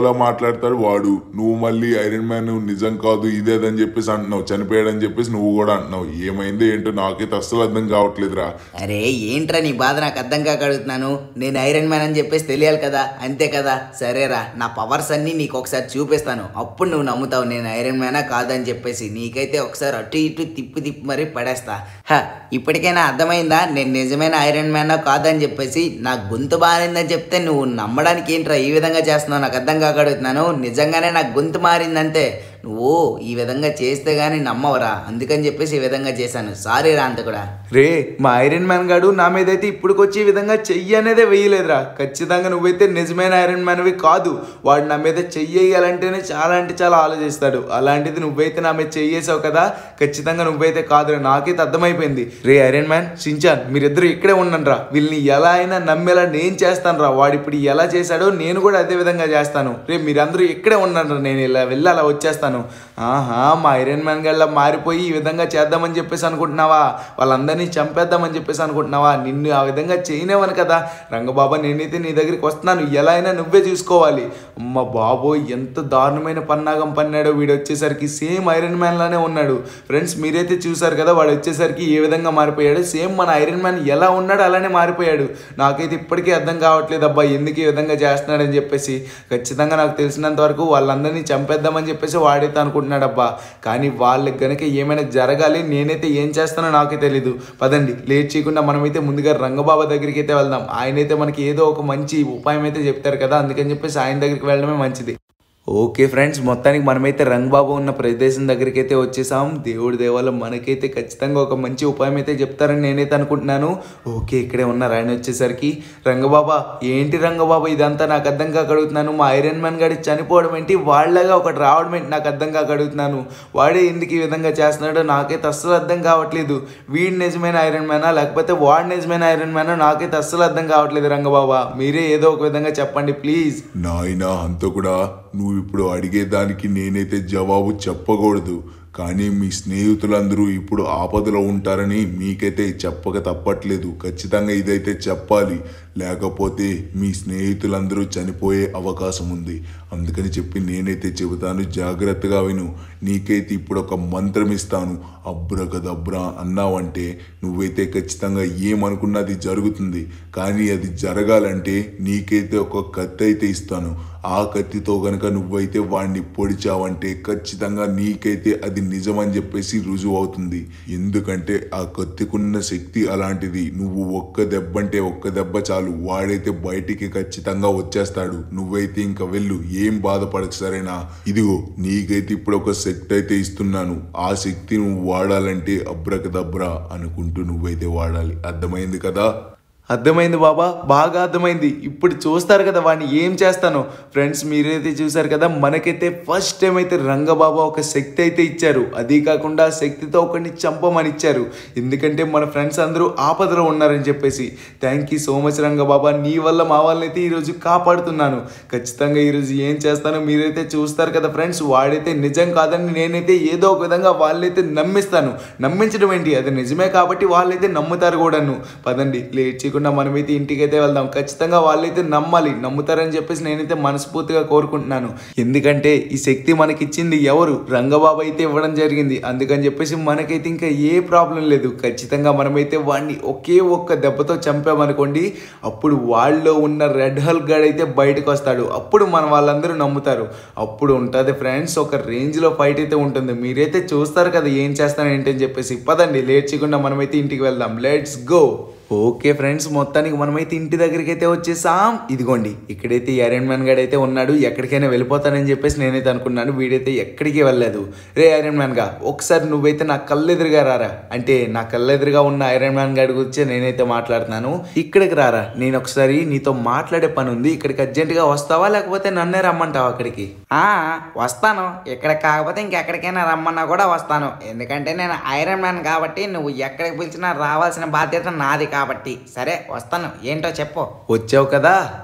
ఎదవలా మాట్లాడతాడు వాడు నువ్వు మళ్ళీ ఐరన్ మ్యాన్ నిజం కాదు ఇదేదని చెప్పేసి అంటున్నావు చనిపోయాడని చెప్పేసి నువ్వు కూడా అంటున్నావు ఏమైంది ఏంటో నాకైతే అస్సలు అర్థం కావట్లేదురా అరే ఏంట్రా నీ బాధ నాకు అర్థం కాక అడుగుతున్నాను నేను ఐరన్ మ్యాన్ అని చెప్పేసి తెలియాలి కదా అంతే కదా సరేరా నా పవర్స్ అన్నీ నీకు ఒకసారి చూపిస్తాను అప్పుడు నువ్వు నమ్ముతావు నేను ఐరన్ మ్యానా కాదని చెప్పేసి నీకైతే ఒకసారి అటు ఇటు తిప్పి తిప్పి మరీ పడేస్తా హ ఇప్పటికైనా అర్థమైందా నేను నిజమైన ఐరన్ మ్యానా కాదని చెప్పేసి నా గొంతు మారిందని చెప్తే నువ్వు నమ్మడానికి ఏంట్రా ఈ విధంగా చేస్తున్నావు నాకు అర్థం కాక అడుగుతున్నాను నిజంగానే నా గొంతు మారిందంటే నువ్వు ఈ విధంగా చేస్తే గానీ నమ్మవరా అందుకని చెప్పేసి ఈ విధంగా చేశాను సారీ రా అంత కూడా రే మా ఐరన్ మ్యాన్ గాడు నా మీద అయితే ఇప్పుడుకొచ్చి ఈ విధంగా చెయ్యి అనేదే వేయలేదురా ఖచ్చితంగా నువ్వైతే నిజమైన ఐరన్ మ్యాన్వి కాదు వాడు నా మీద చెయ్యి వేయాలంటేనే చాలా అంటే చాలా ఆలోచిస్తాడు అలాంటిది నువ్వైతే నా మీద చెయ్యేసావు కదా ఖచ్చితంగా నువ్వైతే కాదురా నాకైతే అర్థమైపోయింది రే ఐరన్ మ్యాన్ సించాన్ మీరిద్దరు ఇక్కడే ఉండండి రా వీళ్ళని ఎలా అయినా నమ్మేలా నేను చేస్తాను రా వాడు ఇప్పుడు ఎలా చేశాడో నేను కూడా అదే విధంగా చేస్తాను రే మీరందరూ ఇక్కడే ఉండండి రా నేను ఇలా వెళ్ళి అలా వచ్చేస్తాను ఆహా మా ఐరన్ మ్యాన్ గల్లా మారిపోయి ఈ విధంగా చేద్దామని చెప్పేసి అనుకుంటున్నావా వాళ్ళందరినీ చంపేద్దామని చెప్పేసి అనుకుంటున్నావా నిన్ను ఆ విధంగా చేయనేవను కదా రంగబాబా నేనైతే నీ దగ్గరికి వస్తున్నాను ఎలా అయినా నువ్వే చూసుకోవాలి అమ్మ బాబోయ్ ఎంత దారుణమైన పన్నాగం పన్నాడో వీడు వచ్చేసరికి సేమ్ ఐరన్ మ్యాన్ లానే ఉన్నాడు ఫ్రెండ్స్ మీరైతే చూసారు కదా వాడు వచ్చేసరికి ఏ విధంగా మారిపోయాడు సేమ్ మన ఐరన్ మ్యాన్ ఎలా ఉన్నాడో అలానే మారిపోయాడు నాకైతే ఇప్పటికీ అర్థం కావట్లేదు అబ్బా ఎందుకు ఈ విధంగా చేస్తున్నాడని చెప్పేసి ఖచ్చితంగా నాకు తెలిసినంత వరకు వాళ్ళందరినీ చంపేద్దామని చెప్పేసి వాడైతే అనుకుంటున్నాడు అబ్బా కానీ వాళ్ళకి గనుక ఏమైనా జరగాలి నేనైతే ఏం చేస్తానో నాకే తెలీదు పదండి లేట్ చేయకుండా మనమైతే ముందుగా రంగబాబా దగ్గరికి అయితే వెళ్దాం ఆయన అయితే మనకి ఏదో ఒక మంచి ఉపాయం అయితే చెప్తారు కదా అందుకని చెప్పేసి ఆయన దగ్గరికి వెళ్ళడమే మంచిది ఓకే ఫ్రెండ్స్ మొత్తానికి మనమైతే రంగబాబు ఉన్న ప్రదేశం దగ్గరికి అయితే వచ్చేసాం దేవుడి దేవాల మనకైతే ఖచ్చితంగా ఒక మంచి ఉపాయం అయితే చెప్తారని నేనైతే అనుకుంటున్నాను ఓకే ఇక్కడే ఉన్నారు ఆయన వచ్చేసరికి రంగబాబా ఏంటి రంగబాబా ఇదంతా నాకు అర్థం కాక అడుగుతున్నాను మా ఐరన్ మ్యాన్ గాడి చనిపోవడం ఏంటి వాళ్ళగా ఒకటి రావడం ఏంటి నాకు అర్థం కాక అడుగుతున్నాను వాడే ఎందుకు ఈ విధంగా చేస్తున్నాడో నాకైతే అస్సలు అర్థం కావట్లేదు వీడి నిజమైన ఐరన్ మ్యానా లేకపోతే వాడి నిజమైన ఐరన్ మ్యానా నాకైతే అస్సలు అర్థం కావట్లేదు రంగబాబా మీరే ఏదో ఒక విధంగా చెప్పండి ప్లీజ్ నాయనా అంతా కూడా నువ్వు ఇప్పుడు అడిగేదానికి నేనైతే జవాబు చెప్పకూడదు కానీ మీ స్నేహితులందరూ ఇప్పుడు ఆపదలో ఉంటారని మీకైతే చెప్పక తప్పట్లేదు ఖచ్చితంగా ఇదైతే చెప్పాలి లేకపోతే మీ స్నేహితులందరూ చనిపోయే అవకాశం ఉంది అందుకని చెప్పి నేనైతే చెబుతాను జాగ్రత్తగా విను నీకైతే ఇప్పుడు ఒక మంత్రం ఇస్తాను అబ్రగదబ్రా అన్నావంటే నువ్వైతే ఖచ్చితంగా ఏమనుకున్నది జరుగుతుంది కానీ అది జరగాలంటే నీకైతే ఒక కత్తి అయితే ఇస్తాను ఆ కత్తితో గనక నువ్వైతే వాడిని పొడిచావంటే ఖచ్చితంగా నీకైతే అది నిజమని చెప్పేసి రుజువు అవుతుంది ఎందుకంటే ఆ కత్తికున్న శక్తి అలాంటిది నువ్వు ఒక్క దెబ్బంటే ఒక్క దెబ్బ చాలు వాడైతే బయటికి ఖచ్చితంగా వచ్చేస్తాడు నువ్వైతే ఇంకా వెళ్ళు ఏం బాధపడకు సరేనా ఇదిగో నీకైతే ఇప్పుడు ఒక శక్తి అయితే ఇస్తున్నాను ఆ శక్తి నువ్వు వాడాలంటే అబ్రకదబ్రా అనుకుంటూ నువ్వైతే వాడాలి అర్థమైంది కదా అర్థమైంది బాబా బాగా అర్థమైంది ఇప్పుడు చూస్తారు కదా వాడిని ఏం చేస్తాను ఫ్రెండ్స్ మీరైతే చూసారు కదా మనకైతే ఫస్ట్ టైం అయితే రంగబాబా ఒక శక్తి అయితే ఇచ్చారు అది కాకుండా ఆ శక్తితో ఒకరిని చంపమని ఇచ్చారు ఎందుకంటే మన ఫ్రెండ్స్ అందరూ ఆపదలో ఉన్నారని చెప్పేసి thank you so much Rangababa నీ వల్ల మా వాళ్ళని అయితే ఈరోజు కాపాడుతున్నాను ఖచ్చితంగా ఈరోజు ఏం చేస్తానో మీరైతే చూస్తారు కదా ఫ్రెండ్స్ వాడైతే నిజం కాదని నేనైతే ఏదో ఒక విధంగా వాళ్ళైతే నమ్మిస్తాను నమ్మించడం ఏంటి అది నిజమే కాబట్టి వాళ్ళైతే నమ్ముతారు కూడాను పదండి లేట్ చేయకుండా మనమైతే ఇంటికైతే వెళ్దాం ఖచ్చితంగా వాళ్ళైతే నమ్మాలి నమ్ముతారని చెప్పేసి నేనైతే మనస్ఫూర్తిగా కోరుకుంటున్నాను ఎందుకంటే ఈ శక్తి మనకిచ్చింది ఎవరు రంగబాబు అయితే ఇవ్వడం జరిగింది అందుకని చెప్పేసి మనకైతే ఇంకా ఏ ప్రాబ్లం లేదు ఖచ్చితంగా మనమైతే వాడిని ఒకే ఒక్క దెబ్బతో చంపామనుకోండి అప్పుడు వాళ్ళలో ఉన్న రెడ్ హల్ గాడ్ అయితే బయటకు వస్తాడు అప్పుడు మన వాళ్ళందరూ నమ్ముతారు అప్పుడు ఉంటుంది ఫ్రెండ్స్ ఒక రేంజ్లో ఫైట్ అయితే ఉంటుంది మీరైతే చూస్తారు కదా ఏం చేస్తాను ఏంటని చెప్పేసి పదండి లేట్ చేయకుండా మనమైతే ఇంటికి వెళ్దాం లెట్స్ గో ఓకే ఫ్రెండ్స్ మొత్తానికి మనమైతే ఇంటి దగ్గరికి అయితే వచ్చేసాం ఇదిగోండి ఇక్కడైతే ఈ ఐరన్ మ్యాన్ గడ్ అయితే ఉన్నాడు ఎక్కడికైనా వెళ్ళిపోతానని చెప్పేసి నేనైతే అనుకున్నాను వీడైతే ఎక్కడికి వెళ్ళలేదు రే ఐరన్ మ్యాన్ గా ఒకసారి నువ్వైతే నా కళ్ళెదురుగా రారా అంటే నా కళ్ళెదురుగా ఉన్న ఐరన్ మ్యాన్ గడ్ గురించి నేనైతే మాట్లాడుతున్నాను ఇక్కడికి రారా నేను ఒకసారి నీతో మాట్లాడే పని ఉంది ఇక్కడికి అర్జెంటుగా వస్తావా లేకపోతే నన్నే రమ్మంటావా అక్కడికి ఆ వస్తాను ఇక్కడ కాకపోతే ఇంకెక్కడికైనా రమ్మన్నా కూడా వస్తాను ఎందుకంటే నేను ఐరన్ మ్యాన్ కాబట్టి నువ్వు ఎక్కడికి పిలిచినా రావాల్సిన బాధ్యత నాది కాబట్టి సరే వస్తాను ఏంటో చెప్పు వచ్చావు కదా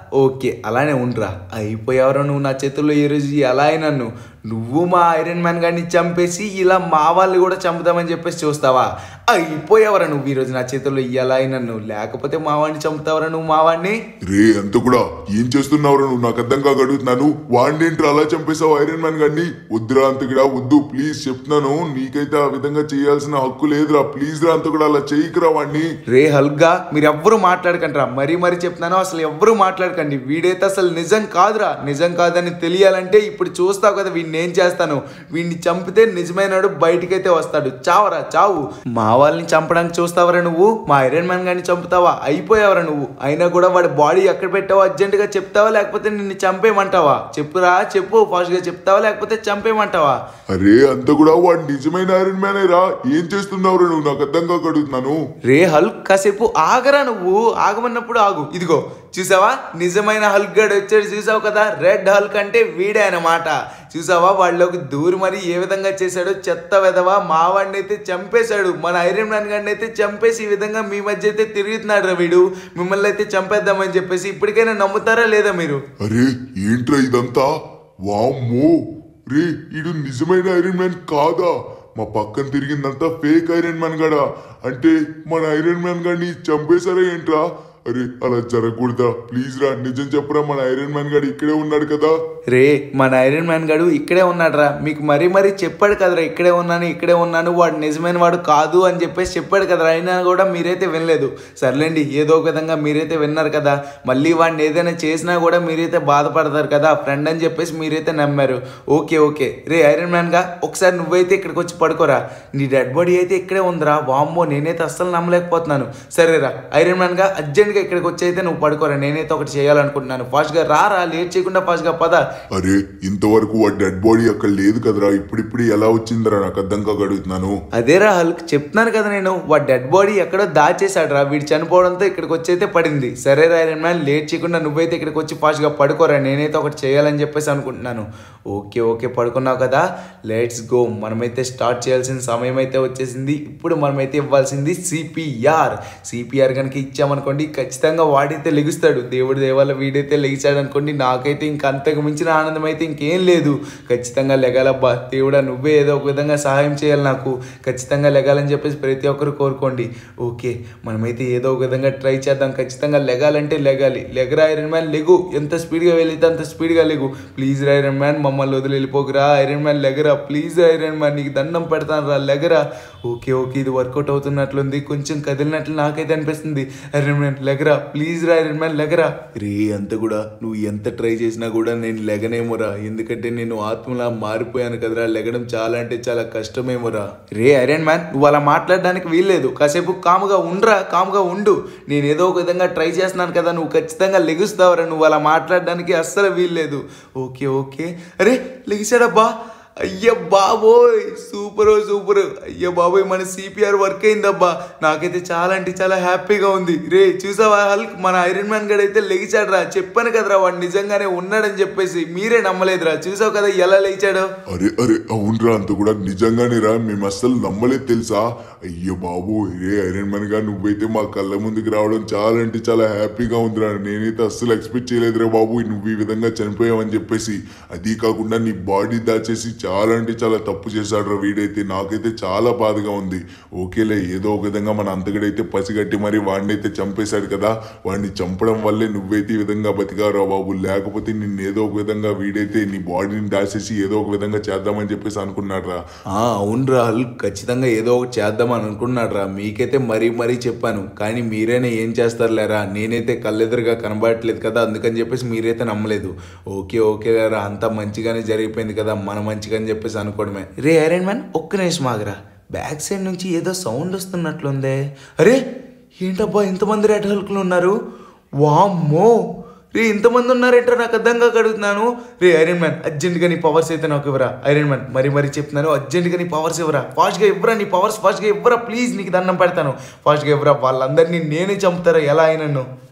ఓకే అలానే ఉండరా అయిపోయావరా నువ్వు నా చేతుల్లో ఈ రోజు ఎలా అయినాను నువ్వు మా ఐరన్ మ్యాన్ గారిని చంపేసి ఇలా మా వాళ్ళు కూడా చంపుతామని చెప్పేసి చూస్తావా అయిపోయావరా నువ్వు ఈరోజు నా చేతుల్లో ఎలా అయినాను లేకపోతే మా వాడిని చంపుతావరా నువ్వు మా వాడిని రే అంత కూడా ఏం చేస్తున్నావురా నువ్వు నాకు అర్థం కాక అడుగుతున్నాను వాడినేంట్రా అలా చంపేశావు ఐరన్ మ్యాన్ గారిని వద్దురా అంతకుడా వద్దు ప్లీజ్ చెప్తున్నాను నీకైతే ఆ విధంగా చేయాల్సిన హక్కు లేదురా ప్లీజ్ రా అంతకుడా అలా చేయకురా వాడిని రే హల్గా మీరు ఎవ్వరూ మాట్లాడకండి రా మరీ మరీ చెప్తున్నాను అసలు ఎవ్వరూ మాట్లాడకండి వీడైతే అసలు నిజం కాదురా నిజం కాదని తెలియాలంటే ఇప్పుడు చూస్తావు కదా వీడిని ఏం చేస్తాను వీడిని చంపితే నిజమైనడు బయటికైతే వస్తాడు చావరా చావు మా వాళ్ళని చంపడానికి చూస్తావరా నువ్వు మా ఐరన్ మ్యాన్ గారిని చంపుతావా అయిపోయావరా నువ్వు అయినా కూడా వాడి బాడీ ఎక్కడ పెట్టావో అర్జెంటుగా చెప్తావా లేకపోతే నిన్ను చంపేయమంటావా చెప్పురా చెప్పు ఫాస్ట్గా చెప్తావా లేకపోతే చంపేయమంటావా అరే అంత కూడా వాడు నిజమైన ఐరన్ మ్యానే రా ఏం చేస్తున్నావురా నువ్వు నాకు అర్థం కాక అడుగుతున్నాను రే హల్క్ కాసేపు ఆగరా నువ్వు ఆగమన్నప్పుడు ఆగు ఇదిగో చూసావా నిజమైన హల్క్ గడ్ వచ్చాడు చూసావు కదా రెడ్ హల్క్ అంటే వీడే అన్నమాట చూసావా వాళ్ళలోకి దూరి మరి ఏ విధంగా చేశాడో చెత్త వెదవా మా వాడిని అయితే చంపేశాడు మన ఐరన్ మ్యాన్ గారిని అయితే చంపేసి ఈ విధంగా మీ మధ్య అయితే తిరుగుతున్నాడు రా వీడు మిమ్మల్ని అయితే చంపేద్దామని చెప్పేసి ఇప్పటికైనా నమ్ముతారా లేదా మీరు అరే ఏంట్రా ఇదంతా వామ్మో రే ఇడు నిజమైన ఐరన్ మ్యాన్ కాదా మా పక్కన తిరిగిందంతా ఫేక్ ఐరన్ మ్యాన్ గడా అంటే మన ఐరన్ మ్యాన్ గాడిని చంపేశారా ఏంట్రా అరే అలా జరగకూడదా ప్లీజ్ రా నిజం చెప్పరా మన ఐరన్ మ్యాన్ గాడు ఇక్కడే ఉన్నాడు కదా రే మన ఐరన్ మ్యాన్ గడు ఇక్కడే ఉన్నాడురా మీకు మరీ మరీ చెప్పాడు కదరా ఇక్కడే ఉన్నాను ఇక్కడే ఉన్నాను వాడు నిజమైన వాడు కాదు అని చెప్పేసి చెప్పాడు కదరా అయినా కూడా మీరైతే వినలేదు సర్లేండి ఏదో ఒక విధంగా మీరైతే విన్నారు కదా మళ్ళీ వాడిని ఏదైనా చేసినా కూడా మీరైతే బాధపడతారు కదా ఫ్రెండ్ అని చెప్పేసి మీరైతే నమ్మారు ఓకే ఓకే రే ఐరన్ మ్యాన్ గా ఒకసారి నువ్వైతే ఇక్కడికి వచ్చి పడుకోరా నీ డెడ్ బాడీ అయితే ఇక్కడే ఉందిరా వామ్మో నేనైతే అస్సలు నమ్మలేకపోతున్నాను సరేరా ఐరన్ మ్యాన్ గా అర్జెంట్గా ఇక్కడికి వచ్చి అయితే నువ్వు పడుకోరా నేనైతే ఒకటి చేయాలనుకుంటున్నాను ఫాస్ట్గా రారా లేట్ చేయకుండా ఫాస్ట్గా పద అరే ఇంతవరకు వాడి డెడ్ బాడీ అక్కడ లేదు కదరా ఇప్పుడిప్పుడు ఎలా వచ్చిందిరా నాకు అర్థం కాక అడుగుతున్నాను అదేరా హల్క్ చెప్తున్నాను కదా నేను వాడి డెడ్ బాడీ ఎక్కడో దాచేశాడు రా వీడు చనిపోవడంతో ఇక్కడికి వచ్చి అయితే పడింది సరే రా ఐరన్ మ్యాన్ లేట్ చేయకుండా నువ్వైతే ఇక్కడికి వచ్చి ఫాస్ట్గా పడుకోరా నేనైతే ఒకటి చేయాలని చెప్పేసి అనుకుంటున్నాను ఓకే ఓకే పడుకున్నావు కదా లెట్స్ గో మనమైతే స్టార్ట్ చేయాల్సిన సమయం అయితే వచ్చేసింది ఇప్పుడు మనమైతే ఇవ్వాల్సింది సిపిఆర్ సిపిఆర్ కనుక ఇచ్చామనుకోండి ఖచ్చితంగా వాడైతే లెగుస్తాడు దేవుడి దేవాల వీడైతే లెగిచాడు అనుకోండి నాకైతే ఇంక అంతకు మించిన ఆనందం అయితే ఇంకేం లేదు ఖచ్చితంగా లెగాలబ్బా దేవుడా నువ్వే ఏదో ఒక విధంగా సహాయం చేయాలి నాకు ఖచ్చితంగా లెగాలని చెప్పేసి ప్రతి ఒక్కరు కోరుకోండి ఓకే మనమైతే ఏదో ఒక విధంగా ట్రై చేద్దాం ఖచ్చితంగా లెగాలంటే లెగాలి లెగరా ఐరన్ మ్యాన్ లెగు ఎంత స్పీడ్గా వెళితే అంత స్పీడ్గా లెగు ప్లీజ్ రా ఐరన్ మ్యాన్ మమ్మల్ని వదిలి వెళ్ళిపోకురా ఐరన్ మ్యాన్ లెగరా ప్లీజ్ ఐరన్ మ్యాన్ నీకు దండం పెడతాను రా లెగరా ఓకే ఓకే ఇది వర్కౌట్ అవుతున్నట్లుంది కొంచెం కదిలినట్లు నాకైతే అనిపిస్తుంది ఐరన్ మ్యాన్ లెగరా ప్లీజ్ రా ఐరన్ మ్యాన్ లెగరా రే అంత కూడా నువ్వు ఎంత ట్రై చేసినా కూడా నేను లెగనేమోరా ఎందుకంటే నేను ఆత్మలా మారిపోయాను కదరా లెగడం చాలా అంటే చాలా కష్టమేమోరా రే ఐరన్ మ్యాన్ నువ్వు అలా మాట్లాడడానికి వీల్లేదు కాసేపు కాముగా ఉండ్రా కాముగా ఉండు నేను ఏదో ఒక విధంగా ట్రై చేస్తున్నాను కదా నువ్వు ఖచ్చితంగా లెగుస్తావురా నువ్వు అలా మాట్లాడడానికి అస్సలు వీల్లేదు ఓకే ఓకే అరే లెగిసాడబ్బా అయ్య బాబోయ్ సూపర్ సూపర్ అయ్య బాబోయ్ మన సిపిఆర్ వర్క్ అయిందబ్బా నాకైతే చాలా అంటే చాలా హ్యాపీగా ఉంది రే చూసావా హల్క్ మన ఐరన్ మ్యాన్ గడ్ అయితే లెగిచాడు రా చెప్పాను కదరా వాడు నిజంగానే ఉన్నాడని చెప్పేసి మీరే నమ్మలేదురా చూసావు కదా ఎలా లేచాడో అరే అరే అవునరా అంత కూడా నిజంగానే రా మేము అస్సలు నమ్మలేదు తెలుసా అయ్యో బాబు రే ఐరన్ మ్యాన్ గా నువ్వైతే మా కళ్ళ ముందుకు రావడం చాలా అంటే చాలా హ్యాపీగా ఉందిరా నేనైతే అస్సలు ఎక్స్పెక్ట్ చేయలేదురా బాబు నువ్వు ఈ విధంగా చనిపోయావని చెప్పేసి అది కాకుండా నీ బాడీ దాచేసి చాలా అంటే చాలా తప్పు చేశాడు రా వీడైతే నాకైతే చాలా బాధగా ఉంది ఓకేలే ఏదో ఒక విధంగా మన అంతగడైతే పసిగట్టి మరి వాడిని అయితే చంపేశాడు కదా వాడిని చంపడం వల్లే నువ్వైతే ఈ విధంగా బతికారా బాబు లేకపోతే నిన్ను ఏదో ఒక విధంగా వీడైతే నీ బాడీని దాచేసి ఏదో ఒక విధంగా చేద్దామని చెప్పేసి అనుకున్నాడు రా ఆ, అవునురా హల్క్ ఖచ్చితంగా ఏదో ఒకటి చేద్దామని అనుకున్నాడు రా మీకైతే మరీ మరీ చెప్పాను కానీ మీరైనా ఏం చేస్తారులేరా నేనైతే కళ్ళెదురుగా కనబడట్లేదు కదా అందుకని చెప్పేసి మీరైతే నమ్మలేదు ఓకే ఓకే లేరా అంతా మంచిగానే జరిగిపోయింది కదా మన మంచిగా అని చెప్పేసి అనుకోవడమే రే ఐరన్ మ్యాన్ ఒక్క నిమిషం ఆగరా బ్యాక్ సైడ్ నుంచి ఏదో సౌండ్ వస్తున్నట్లుందే అరే ఏంటబ్బా ఇంతమంది రెడ్ హల్క్లు ఉన్నారు వామ్మో రే ఇంతమంది ఉన్నారేంట్రా నాకు అర్థం కాక అడుగుతున్నాను రే ఐరన్ మ్యాన్ అర్జెంట్గా నీ పవర్స్ అయితే నాకు ఇవ్వరా ఐరన్ మ్యాన్ మరి మరి చెప్తున్నాను అర్జెంట్గా నీ పవర్స్ ఇవ్వరా ఫాస్ట్గా ఇవ్వరా నీ పవర్స్ ఫాస్ట్గా ఇవ్వరా ప్లీజ్ నీకు దండం పెడతాను ఫాస్ట్గా ఇవ్వరా వాళ్ళందరినీ నేనే చంపుతారా ఎలా అయినను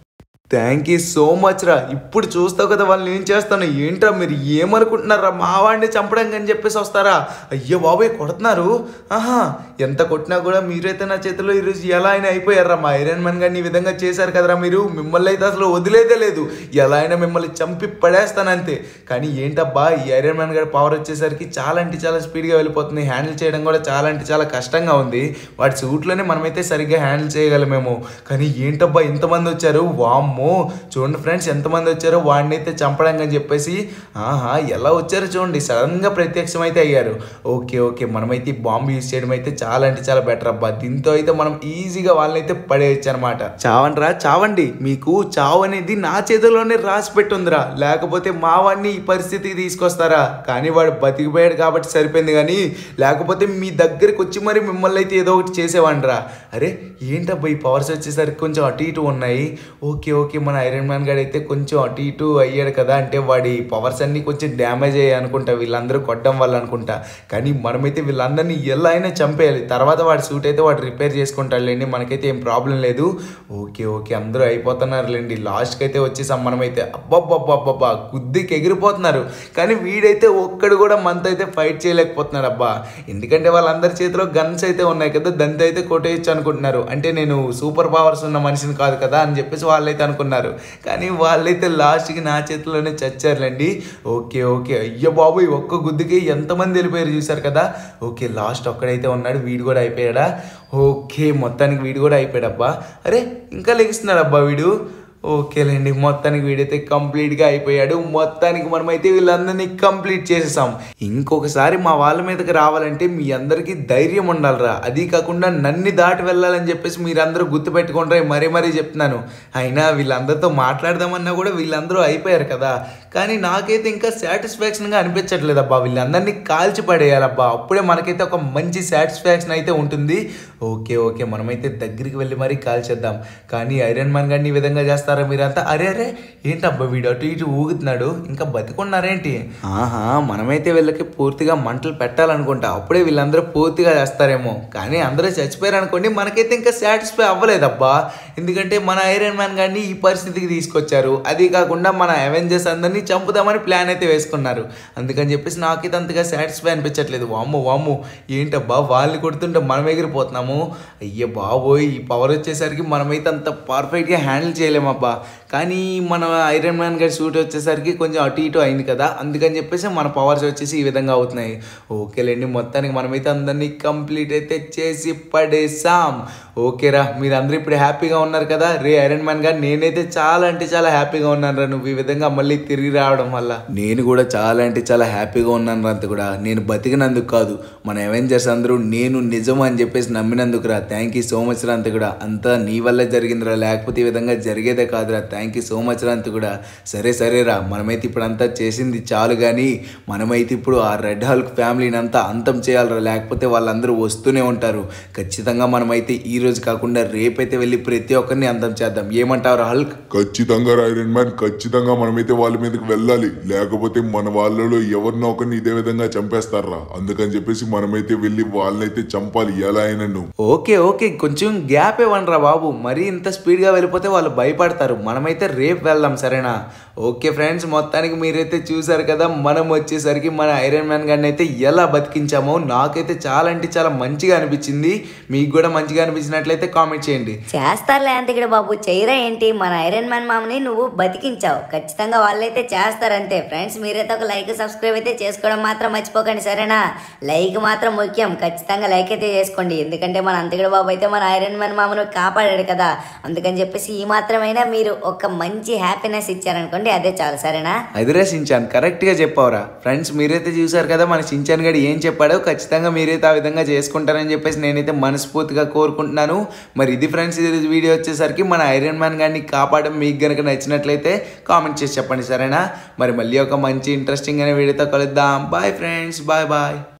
థ్యాంక్ యూ సో మచ్ రా ఇప్పుడు చూస్తావు కదా వాళ్ళని ఏం చేస్తాను ఏంట్రా మీరు ఏమనుకుంటున్నారా మా వాడిని చంపడం అని చెప్పేసి వస్తారా అయ్యో బాబాయ్ కొడుతున్నారు ఆహా ఎంత కొట్టినా కూడా మీరైతే నా చేతిలో ఈరోజు ఎలా అయినా అయిపోయారా మా ఐరన్ మ్యాన్ గారిని ఈ విధంగా చేశారు కదరా మీరు మిమ్మల్ని అయితే అసలు వదిలేదే లేదు ఎలా అయినా మిమ్మల్ని చంపి పడేస్తాను అంతే కానీ ఏంటబ్బా ఈ ఐరన్ మ్యాన్ గారి పవర్ వచ్చేసరికి చాలా అంటే చాలా స్పీడ్గా వెళ్ళిపోతుంది హ్యాండిల్ చేయడం కూడా చాలా అంటే చాలా కష్టంగా ఉంది వాటి సూట్లోనే మనమైతే సరిగ్గా హ్యాండిల్ చేయగలమేమో కానీ ఏంటబ్బా ఇంతమంది వచ్చారు వామ్మో చూడండి ఫ్రెండ్స్ ఎంతమంది వచ్చారో వాడిని అయితే చంపడం అని చెప్పేసి ఆహా ఎలా వచ్చారో చూడండి సడన్గా ప్రత్యక్షం అయితే అయ్యారు ఓకే ఓకే మనమైతే ఈ బాంబు యూజ్ చేయడం అయితే చాలా అంటే చాలా బెటర్ అబ్బా దీంతో అయితే మనం ఈజీగా వాళ్ళని అయితే పడేయచ్చు అనమాట చావండ్రా చావండి మీకు చావు అనేది నా చేతిలోనే రాసి పెట్టుందిరా లేకపోతే మా వాడిని ఈ పరిస్థితికి తీసుకొస్తారా కానీ వాడు బతికిపోయాడు కాబట్టి సరిపోయింది కానీ లేకపోతే మీ దగ్గరికి వచ్చి మరి మిమ్మల్ని అయితే ఏదో ఒకటి చేసేవాడిరా అరే ఏంటబ్బా ఈ పవర్స్ వచ్చేసరికి కొంచెం అటు ఇటు ఉన్నాయి ఓకే ఓకే మన ఐరన్ మ్యాన్ గారు అయితే కొంచెం అటు ఇటు అయ్యాడు కదా అంటే వాడి పవర్స్ అన్నీ కొంచెం డ్యామేజ్ అయ్యాయి అనుకుంటా వీళ్ళందరూ కొట్టడం వల్ల అనుకుంటా కానీ మనమైతే వీళ్ళందరినీ ఎలా అయినా చంపేయాలి తర్వాత వాడి సూట్ అయితే వాడు రిపేర్ చేసుకుంటాడులేండి మనకైతే ఏం ప్రాబ్లం లేదు ఓకే ఓకే అందరూ అయిపోతున్నారులేండి లాస్ట్కి అయితే వచ్చేసాం మనమైతే అబ్బబ్బబ్బబ్బబ్బా గుద్దికి ఎగిరిపోతున్నారు కానీ వీడైతే ఒక్కడు కూడా మనతో అయితే ఫైట్ చేయలేకపోతున్నాడు అబ్బా ఎందుకంటే వాళ్ళందరి చేతిలో గన్స్ అయితే ఉన్నాయి కదా దంత అయితే కొట్టేయచ్చు అనుకుంటున్నారు అంటే నేను సూపర్ పవర్స్ ఉన్న మనిషిని కాదు కదా అని చెప్పేసి వాళ్ళైతే అనుకున్నారు కానీ వాళ్ళైతే లాస్ట్కి నా చేతిలోనే చచ్చారులేండి ఓకే ఓకే అయ్యో బాబు ఈ ఒక్క గుద్దుకి ఎంతమంది వెళ్ళిపోయారు చూశారు కదా ఓకే లాస్ట్ ఒక్కడైతే ఉన్నాడు వీడు కూడా అయిపోయాడా ఓకే మొత్తానికి వీడు కూడా అయిపోయాడబ్బా అరే ఇంకా లెగిస్తున్నాడు అబ్బా వీడు ఓకేలేండి మొత్తానికి వీడైతే కంప్లీట్గా అయిపోయాడు మొత్తానికి మనమైతే వీళ్ళందరినీ కంప్లీట్ చేసేసాం ఇంకొకసారి మా వాళ్ళ మీదకి రావాలంటే మీ అందరికీ ధైర్యం ఉండాలిరా అది కాకుండా నన్ను దాటి వెళ్ళాలని చెప్పేసి మీరందరూ గుర్తుపెట్టుకుంటారే మరీ మరీ చెప్తున్నాను అయినా వీళ్ళందరితో మాట్లాడదామన్నా కూడా వీళ్ళందరూ అయిపోయారు కదా కానీ నాకైతే ఇంకా సాటిస్ఫాక్షన్గా అనిపించట్లేదు అబ్బా వీళ్ళందరినీ కాల్చి పడేయాలబ్బా అప్పుడే మనకైతే ఒక మంచి సాటిస్ఫాక్షన్ అయితే ఉంటుంది ఓకే ఓకే మనమైతే దగ్గరికి వెళ్ళి మరీ కాల్చేద్దాం కానీ ఐరన్ మ్యాన్ గారిని ఈ విధంగా చేస్తారా మీరంతా అరే అరే ఏంటబ్బా వీడు అటు ఇటు ఊగుతున్నాడు ఇంకా బతికున్నారేంటి ఆహా మనమైతే వీళ్ళకి పూర్తిగా మంటలు పెట్టాలనుకుంటా అప్పుడే వీళ్ళందరూ పూర్తిగా చేస్తారేమో కానీ అందరూ చచ్చిపోయారు అనుకోండి మనకైతే ఇంకా సాటిస్ఫై అవ్వలేదబ్బా ఎందుకంటే మన ఐరన్ మ్యాన్ గారిని ఈ పరిస్థితికి తీసుకొచ్చారు అది కాకుండా మన అవెంజర్స్ అందరినీ చంపుదామని ప్లాన్ అయితే వేసుకున్నారు అందుకని చెప్పేసి నాకైతే అంతగా సాటిస్ఫై అనిపించట్లేదు వామ్ము వామ్ము ఏంటబ్బా వాళ్ళని కొడుతుంటే మనం ఎగిరిపోతున్నాము అయ్యే బాబోయ్ ఈ పవర్ వచ్చేసరికి మనమైతే అంత పర్ఫెక్ట్గా హ్యాండిల్ చేయలేమబ్బా కానీ మన ఐరన్ మ్యాన్ గారి సూట్ వచ్చేసరికి కొంచెం అటు ఇటు అయింది కదా అందుకని చెప్పేసి మన పవర్స్ వచ్చేసి ఈ విధంగా అవుతున్నాయి ఓకేలేండి మొత్తానికి మనమైతే అందరినీ కంప్లీట్ అయితే చేసి పడేసాం ఓకేరా మీరందరూ ఇప్పుడు హ్యాపీగా ఉన్నారు కదా రే ఐరన్ మ్యాన్ గారు నేనైతే చాలా అంటే చాలా హ్యాపీగా ఉన్నాను రా నువ్వు ఈ విధంగా మళ్ళీ తిరిగి రావడం వల్ల నేను కూడా చాలా అంటే చాలా హ్యాపీగా ఉన్నాను రా అంత కూడా నేను బతికినందుకు కాదు మన అవెంజర్స్ అందరూ నేను నిజం అని చెప్పేసి నమ్మినందుకు రా థ్యాంక్ యూ సో మచ్ రా అంత కూడా అంతా నీ వల్లే జరిగిందిరా లేకపోతే ఈ విధంగా జరిగేదే కాదురా థ్యాంక్ యూ సో మచ్ రా అంత కూడా సరే సరే రా మనమైతే ఇప్పుడు అంతా చేసింది చాలు కానీ మనమైతే ఇప్పుడు ఆ రెడ్ హల్క్ ఫ్యామిలీని అంతా అంతం చేయాలరా లేకపోతే వాళ్ళందరూ వస్తూనే ఉంటారు ఖచ్చితంగా మనమైతే ఈ రోజు కాకుండా రేపైతే వెళ్ళి ప్రతి ఒక్కరిని అంతం చేద్దాం ఏమంటారు హల్క్ ఖచ్చితంగా ఐరన్ మ్యాన్ ఖచ్చితంగా మనమైతే వాళ్ళ మీదకి వెళ్ళాలి లేకపోతే మన వాళ్ళలో ఎవరినో ఒకరిని ఇదే విధంగా చంపేస్తారా అందుకని చెప్పేసి మనమైతే వెళ్ళి వాళ్ళనైతే చంపాలి ఎలా అయినా నువ్వు ఓకే ఓకే కొంచెం గ్యాప్ ఇవ్వండిరా బాబు మరీ ఇంత స్పీడ్గా వెళ్ళిపోతే వాళ్ళు భయపడతారు మనమైతే రేపు వెళ్దాం సరేనా ఓకే ఫ్రెండ్స్ మొత్తానికి మీరైతే చూసారు కదా మనం వచ్చేసరికి మన ఐరన్ మ్యాన్ గారిని అయితే ఎలా బతికించామో నాకైతే చాలా అంటే చాలా మంచిగా అనిపించింది మీకు కూడా మంచిగా అనిపించినట్లయితే కామెంట్ చేయండి చేస్తారులే అంతకిడ బాబు చేయరా ఏంటి మన ఐరన్ మ్యాన్ మామని నువ్వు బతికించావు ఖచ్చితంగా వాళ్ళైతే చేస్తారంతే ఫ్రెండ్స్ మీరైతే ఒక లైక్ సబ్స్క్రైబ్ అయితే చేసుకోవడం మాత్రం మర్చిపోకండి సరేనా లైక్ మాత్రం ముఖ్యం ఖచ్చితంగా లైక్ అయితే చేసుకోండి ఎందుకంటే మన అంతకిడ బాబు అయితే మన ఐరన్ మ్యాన్ మామను కాపాడాడు కదా అందుకని చెప్పేసి ఈ మాత్రమైనా మీరు ఒక మంచి హ్యాపీనెస్ ఇచ్చారనుకోండి అదే చాలు సరేనా అదిరే సించాన్ కరెక్ట్గా చెప్పావురా ఫ్రెండ్స్ మీరైతే చూసారు కదా మన సించాన్ గడి ఏం చెప్పాడో ఖచ్చితంగా మీరైతే ఆ విధంగా చేసుకుంటారని చెప్పేసి నేనైతే మనస్ఫూర్తిగా కోరుకుంటున్నాను మరి ఇది ఫ్రెండ్స్ ఇది వీడియో వచ్చేసరికి మన ఐరన్ మ్యాన్ గారిని కాపాడడం మీకు గనుక నచ్చినట్లయితే కామెంట్ చేసి చెప్పండి సరేనా మరి మళ్ళీ ఒక మంచి ఇంట్రెస్టింగ్ అనే వీడియోతో కలుద్దాం బాయ్ ఫ్రెండ్స్ బాయ్ బాయ్